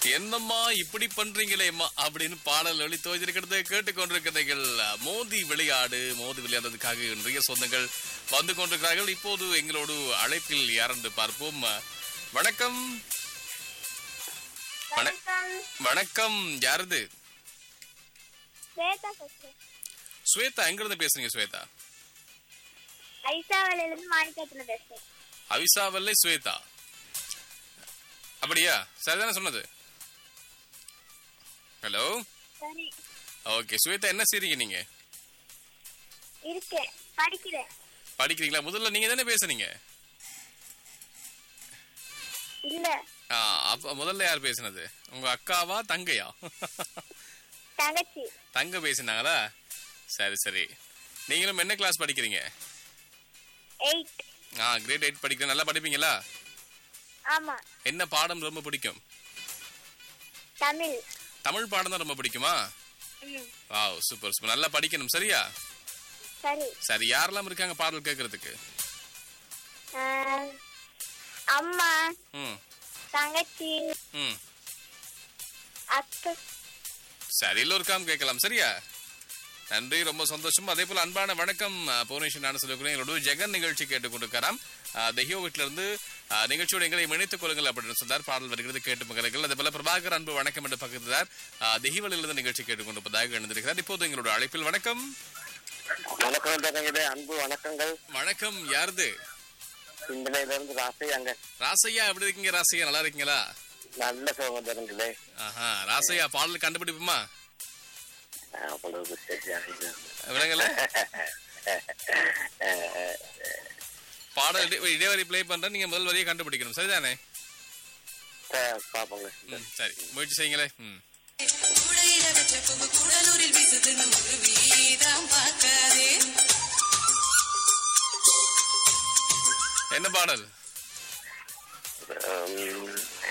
என்னம்மா இப்படி பண்றீங்களேம்மா அப்படின்னு பாடல் ஒளி துவச்சிருக்கிறத கேட்டுக்கொண்டிருக்கிறீர்கள் மோதி விளையாடு மோதி விளையாடுறதுக்காக நிறைய சொந்தங்கள் வந்து கொண்டிருக்கிறார்கள் இப்போது எங்களோடு அழைப்பில் யாரென்று பார்ப்போம் வணக்கம் வண- வணக்கம் யாரது ஸ்வேதா பேசுறேன் ஸ்வேதா எங்கிருந்து பேசுறீங்க ஸ்வேதா ஐசாவில இருந்து மாணிக்கத்துல பேசுறேன் அவிசாவல்லை ஸ்வேதா அப்படியா சரிதானே சொன்னது ஹலோ சரி ஓகே ஸ்வேதா என்ன செய்றீங்க நீங்க இருக்கேன் படிக்கிறேன் படிக்கிறீங்களா முதல்ல நீங்க தானே பேசுனீங்க இல்ல ஆ, அப்ப முதல்ல யார் பேசுனது உங்க அக்காவா தங்கையா தங்கச்சி தங்க பேசினாங்களா சரி சரி நீங்களும் என்ன கிளாஸ் படிக்கிறீங்க எயிட் ஆ கிரேட் எயிட் படிக்கிறேன் நல்லா படிப்பீங்களா ஆமா என்ன பாடம் ரொம்ப பிடிக்கும் தமிழ் தமிழ் பாடம் தான் ரொம்ப பிடிக்குமா ம், வா சூப்பர் சூப்பர் நல்லா படிக்கணும் சரியா சரி சரி யாரெல்லாம் இருக்காங்க பாடல் கேட்கறதுக்கு ஆஹ், அம்மா ம் தங்கச்சி ம் அத்தை சரி எல்லோருக்காம் கேட்கலாம் சரியா நன்றி ரொம்ப சந்தோஷம் அதே போல அன்பான வணக்கம் அஹ், புவனேஸ்வரி நான் சொல்லக்கூடிய எங்களோட ஜெகன் நிகழ்ச்சி கேட்டுக்கொண்டிருக்கிறாம் தெஹியோ வீட்டில இருந்து அஹ், நிகழ்ச்சியோட எங்களை இணைத்துக் கொள்ளுங்கள் அப்படின்னு சொன்னார் பாடல் வருகிறது கேட்டு மகளுங்கள் அதே போல பிரபாகர் அன்பு வணக்கம் என்று பக்கத்தார் தெஹிவலில் இருந்து நிகழ்ச்சி கேட்டுக்கொண்டிருப்பதாக எழுந்திருக்கிறார் இப்போது எங்களோட அழைப்பில் வணக்கம் வணக்கம் தரங்களே அன்பு வணக்கங்கள் வணக்கம் யாருது சிந்தனையில இருந்து ராசை அங்க ராசையா எப்படி இருக்கீங்க ராசையா நல்லா இருக்கீங்களா நல்ல சோகம் தரங்களே ஆஹா ராசையா பாடல் கண்டுபிடிப்புமா அவ்வளவு சரியா இது. விலங்கல பாடல் இடை- இடைவெளி ப்ளே பண்றேன் நீங்க முதல் வரியை கண்டுபிடிக்கணும் சரிதானே சரி, பாப்போங்க ம், சரி முயற்சி செய்யுங்களே ம் கூடையில வச்ச கொம்பு கூடலூரில் வீசுதுன்னு ஒரு வீதம் பார்க்காதே என்ன பாடல் உம்,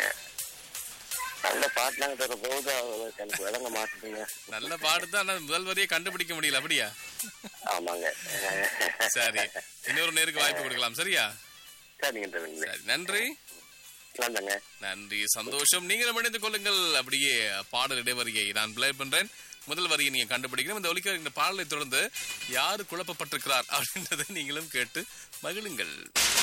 நல்ல பாட்டுனாங்க தர போது அவங்களுக்கு எனக்கு விளங்க மாட்டுதுங்க நல்ல பாடு தான் ஆனா முதல் வரியை கண்டுபிடிக்க முடியல அப்படியா ஆமாங்க சரி இன்னொரு நேருக்கு வாய்ப்பு கொடுக்கலாம் சரியா சரிங்க தரங்களே சரி நன்றி நன்றங்க நன்றி சந்தோஷம் நீங்களும் இணைந்து கொள்ளுங்கள் அப்படியே பாடல் இடைவரியை நான் பிளே பண்றேன் முதல் வரியை நீங்க கண்டுபிடிக்கணும் இந்த ஒலிக்க இந்த பாடலை தொடர்ந்து யாரு குழப்பப்பட்டிருக்கிறார் அப்படின்றதை நீங்களும் கேட்டு மகிழுங்கள்